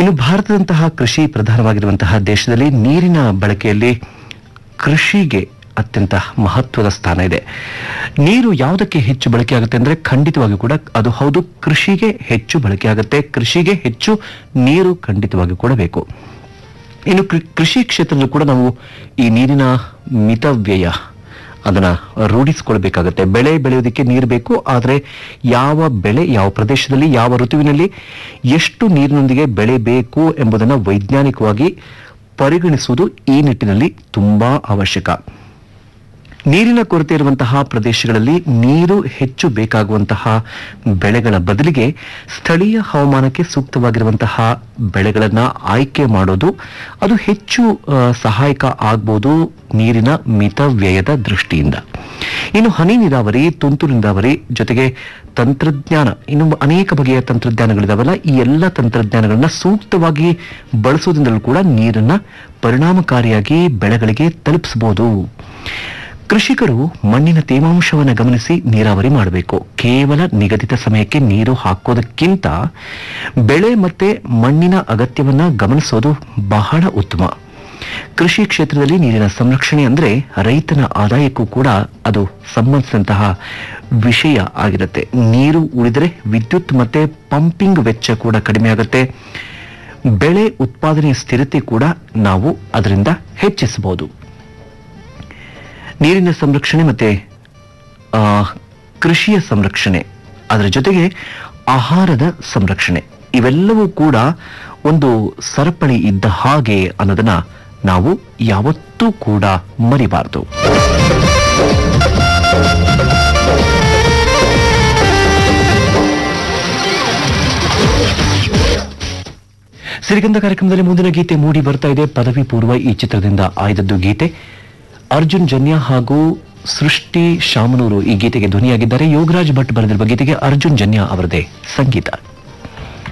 ಇನ್ನು ಭಾರತದಂತಹ ಕೃಷಿ ಪ್ರಧಾನವಾಗಿರುವಂತಹ ದೇಶದಲ್ಲಿ ನೀರಿನ ಬಳಕೆಯಲ್ಲಿ ಕೃಷಿಗೆ ಅತ್ಯಂತ ಮಹತ್ವದ ಸ್ಥಾನ ಇದೆ ನೀರು ಯಾವುದಕ್ಕೆ ಹೆಚ್ಚು ಬಳಕೆ ಆಗುತ್ತೆ ಅಂದ್ರೆ ಖಂಡಿತವಾಗಿ ಕೂಡ ಅದು ಹೌದು ಕೃಷಿಗೆ ಹೆಚ್ಚು ಬಳಕೆ ಆಗುತ್ತೆ ಕೃಷಿಗೆ ಹೆಚ್ಚು ನೀರು ಖಂಡಿತವಾಗಿ ಕೂಡ ಬೇಕು ಇನ್ನು ಕೃ- ಕೃಷಿ ಕ್ಷೇತ್ರದಲ್ಲೂ ಕೂಡ ನಾವು ಈ ನೀರಿನ ಮಿತವ್ಯಯ ಅದನ್ನ ರೂಢಿಸಿಕೊಳ್ಬೇಕಾಗತ್ತೆ ಬೆಳೆ ಬೆಳೆಯೋದಕ್ಕೆ ನೀರು ಬೇಕು ಆದರೆ ಯಾವ ಬೆಳೆ ಯಾವ ಪ್ರದೇಶದಲ್ಲಿ ಯಾವ ಋತುವಿನಲ್ಲಿ ಎಷ್ಟು ನೀರಿನೊಂದಿಗೆ ಬೆಳೆ ಬೇಕು ಎಂಬುದನ್ನು ವೈಜ್ಞಾನಿಕವಾಗಿ ಪರಿಗಣಿಸುವುದು ಈ ನಿಟ್ಟಿನಲ್ಲಿ ತುಂಬಾ ಅವಶ್ಯಕ ನೀರಿನ ಕೊರತೆ ಇರುವಂತಹ ಪ್ರದೇಶಗಳಲ್ಲಿ ನೀರು ಹೆಚ್ಚು ಬೇಕಾಗುವಂತಹ ಬೆಳೆಗಳ ಬದಲಿಗೆ ಸ್ಥಳೀಯ ಹವಾಮಾನಕ್ಕೆ ಸೂಕ್ತವಾಗಿರುವಂತಹ ಬೆಳೆಗಳನ್ನ ಆಯ್ಕೆ ಮಾಡೋದು ಅದು ಹೆಚ್ಚು ಆ, ಸಹಾಯಕ ಆಗ್ಬೋದು ನೀರಿನ ಮಿತವ್ಯಯದ ದೃಷ್ಟಿಯಿಂದ ಇನ್ನು ಹನಿ ನೀರಾವರಿ ತುಂತುರು ನೀರಾವರಿ ಜೊತೆಗೆ ತಂತ್ರಜ್ಞಾನ ಇನ್ನು ಅನೇಕ ಬಗೆಯ ತಂತ್ರಜ್ಞಾನಗಳಿದಾವಲ್ಲ ಈ ಎಲ್ಲ ತಂತ್ರಜ್ಞಾನಗಳನ್ನ ಸೂಕ್ತವಾಗಿ ಬಳಸೋದ್ರಿಂದಲೂ ಕೂಡ ನೀರನ್ನ ಪರಿಣಾಮಕಾರಿಯಾಗಿ ಬೆಳೆಗಳಿಗೆ ತಲುಪಿಸಬಹುದು ಕೃಷಿಕರು ಮಣ್ಣಿನ ತೇವಾಂಶವನ್ನು ಗಮನಿಸಿ ನೀರಾವರಿ ಮಾಡಬೇಕು ಕೇವಲ ನಿಗದಿತ ಸಮಯಕ್ಕೆ ನೀರು ಹಾಕೋದಕ್ಕಿಂತ ಬೆಳೆ ಮತ್ತೆ ಮಣ್ಣಿನ ಅಗತ್ಯವನ್ನ ಗಮನಿಸೋದು ಬಹಳ ಉತ್ತಮ ಕೃಷಿ ಕ್ಷೇತ್ರದಲ್ಲಿ ನೀರಿನ ಸಂರಕ್ಷಣೆ ಅಂದ್ರೆ ರೈತನ ಆದಾಯಕ್ಕೂ ಕೂಡ ಅದು ಸಂಬಂಧಿಸಿದಂತಹ ವಿಷಯ ಆಗಿರುತ್ತೆ ನೀರು ಉಳಿದರೆ ವಿದ್ಯುತ್ ಮತ್ತೆ ಪಂಪಿಂಗ್ ವೆಚ್ಚ ಕೂಡ ಕಡಿಮೆ ಆಗುತ್ತೆ ಬೆಳೆ ಉತ್ಪಾದನೆಯ ಸ್ಥಿರತೆ ಕೂಡ ನಾವು ಅದರಿಂದ ಹೆಚ್ಚಿಸಬಹುದು ನೀರಿನ ಸಂರಕ್ಷಣೆ ಮತ್ತೆ ಆ, ಕೃಷಿಯ ಸಂರಕ್ಷಣೆ ಅದರ ಜೊತೆಗೆ ಆಹಾರದ ಸಂರಕ್ಷಣೆ ಇವೆಲ್ಲವೂ ಕೂಡ ಒಂದು ಸರಪಳಿ ಇದ್ದ ಹಾಗೆ ಅನ್ನೋದನ್ನ ನಾವು ಯಾವತ್ತೂ ಕೂಡ ಮರಿಬಾರದು ಸಿರಿಗಂಧ ಕಾರ್ಯಕ್ರಮದಲ್ಲಿ ಮುಂದಿನ ಗೀತೆ ಮೂಡಿ ಬರ್ತಾ ಇದೆ ಪದವಿ ಪೂರ್ವ ಈ ಚಿತ್ರದಿಂದ ಆಯ್ದದ್ದು ಗೀತೆ ಅರ್ಜುನ್ ಜನ್ಯ ಹಾಗೂ ಸೃಷ್ಟಿ ಶಾಮನೂರು ಈ ಗೀತೆಗೆ ಧ್ವನಿಯಾಗಿದ್ದಾರೆ ಯೋಗರಾಜ್ ಭಟ್ ಬರೆದಿರುವ ಗೀತೆಗೆ ಅರ್ಜುನ್ ಜನ್ಯ ಅವರದೇ ಸಂಗೀತ